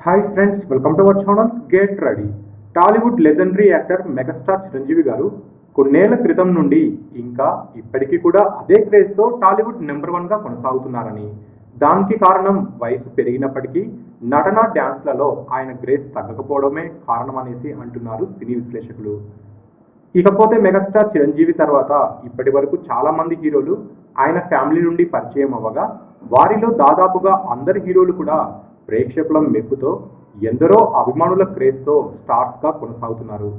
hi friends welcome to our channel get ready Tollywood legendary actor megastar Chiranjeevi garu కొన్నేళ్ల క్రితం నుండి ఇంకా ఇప్పటికీ కూడా అదే క్రేజ్తో టాలీవుడ్ నెంబర్ వన్గా కొనసాగుతున్నారని దానికి కారణం వయసు పెరిగినప్పటికీ నటన డ్యాన్స్లలో ఆయన గ్రేస్ తగ్గకపోవడమే కారణం అనేసి అంటున్నారు సినీ విశ్లేషకులు ఇకపోతే మెగాస్టార్ చిరంజీవి తర్వాత ఇప్పటి వరకు చాలా మంది హీరోలు ఆయన ఫ్యామిలీ నుండి పరిచయం అవ్వగా వారిలో దాదాపుగా అందరి హీరోలు కూడా ప్రేక్షకుల మెప్పుతో ఎందరో అభిమానుల క్రేజ్తో స్టార్స్గా కొనసాగుతున్నారు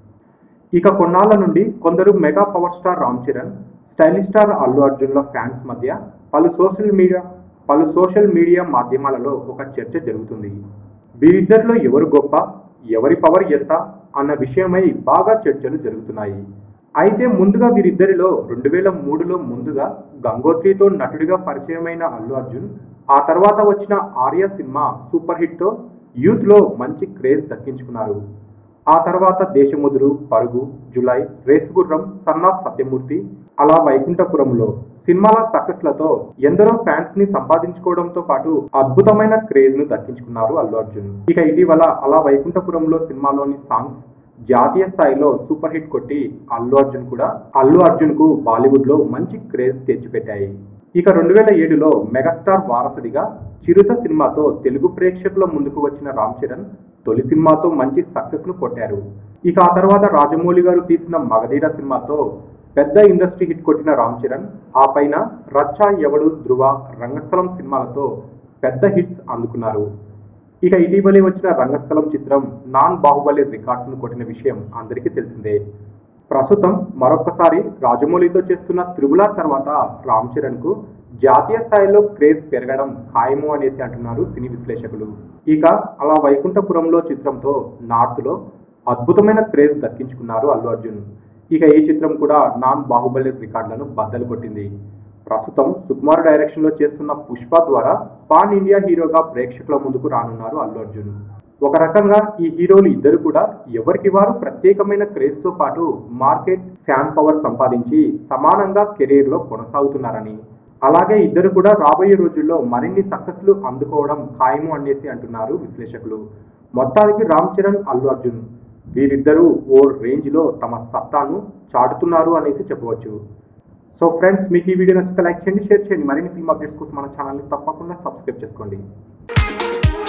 ఇక కొన్నాళ్ల నుండి కొందరు mega power star Ram Charan stylish star Allu అర్జున్ల ఫ్యాన్స్ మధ్య పలు సోషల్ మీడియా పలు సోషల్ మీడియా మాధ్యమాలలో ఒక చర్చ జరుగుతుంది వీరిద్దరిలో ఎవరు గొప్ప ఎవరి పవర్ ఎంత అన్న విషయమై బాగా చర్చలు జరుగుతున్నాయి అయితే ముందుగా వీరిద్దరిలో రెండు వేల మూడులో ముందుగా గంగోత్రితో నటుడిగా పరిచయమైన అల్లు అర్జున్ ఆ తర్వాత వచ్చిన ఆర్య సినిమా సూపర్ హిట్తో యూత్లో మంచి క్రేజ్ దక్కించుకున్నారు ఆ తర్వాత దేశముదురు పరుగు జులై రేసు గుర్రం సన్ ఆఫ్ సత్యమూర్తి అలా వైకుంఠపురంలో సినిమాల సక్సెస్లతో ఎందరో ఫ్యాన్స్ ని సంపాదించుకోవడంతో పాటు అద్భుతమైన క్రేజ్ ను దక్కించుకున్నారు అల్లు అర్జున్ ఇక ఇటీవల అలా వైకుంఠపురంలో సినిమాలోని సాంగ్స్ జాతీయ స్థాయిలో సూపర్ హిట్ కొట్టి అల్లు అర్జున్ కూడా అల్లు అర్జున్ కు బాలీవుడ్ లో మంచి క్రేజ్ తెచ్చిపెట్టాయి ఇక రెండు వేల ఏడులో మెగాస్టార్ వారసుడిగా చిరుత సినిమాతో తెలుగు ప్రేక్షకుల ముందుకు వచ్చిన రామ్ చరణ్ తొలి సినిమాతో మంచి సక్సెస్ ను కొట్టారు ఇక ఆ తర్వాత రాజమౌళి గారు తీసిన మగధీర సినిమాతో పెద్ద ఇండస్ట్రీ హిట్ కొట్టిన రామ్ చరణ్ ఆ పైన రచ్చ ఎవడు ధృవ రంగస్థలం సినిమాలతో పెద్ద హిట్స్ అందుకున్నారు ఇక ఇటీవలే వచ్చిన రంగస్థలం చిత్రం నాన్ బాహుబలి రికార్డ్స్ ను కొట్టిన విషయం అందరికీ తెలిసిందే ప్రస్తుతం మరొకసారి రాజమౌళితో చేస్తున్న త్రిబులార్ తర్వాత రామ్ చరణ్ కు జాతీయ స్థాయిలో క్రేజ్ పెరగడం ఖాయము అనేసి అంటున్నారు సినీ విశ్లేషకులు ఇక అలా వైకుంఠపురంలో చిత్రంతో నార్త్ లో అద్భుతమైన క్రేజ్ దక్కించుకున్నారు అల్లు అర్జున్ ఇక ఈ చిత్రం కూడా నాన్ బాహుబలి రికార్డులను బద్దలు కొట్టింది ప్రస్తుతం సుకుమార్ డైరెక్షన్ లో చేస్తున్న పుష్ప ద్వారా పాన్ ఇండియా హీరోగా ప్రేక్షకుల ముందుకు రానున్నారు అల్లు అర్జున్ ఒక రకంగా ఈ హీరోలు ఇద్దరు కూడా ఎవరికి వారు ప్రత్యేకమైన క్రేజ్ తో పాటు మార్కెట్ ఫ్యాన్ పవర్ సంపాదించి సమానంగా కెరీర్ లో కొనసాగుతున్నారని అలాగే ఇద్దరు కూడా రాబోయే రోజుల్లో మరిన్ని సక్సెస్లు అందుకోవడం ఖాయము అనేసి అంటున్నారు విశ్లేషకులు మొత్తానికి రామ్ చరణ్ అల్లు అర్జున్ వీరిద్దరూ ఓ రేంజ్ లో తమ సత్తాను చాటుతున్నారు అనేసి చెప్పవచ్చు సో ఫ్రెండ్స్ మీకు ఈ వీడియో నచ్చితే లైక్ చేయండి షేర్ చేయండి మరిన్ని ఫిల్మ్ అప్డేట్స్ కోసం మన ఛానల్ని తప్పకుండా సబ్స్క్రైబ్ చేసుకోండి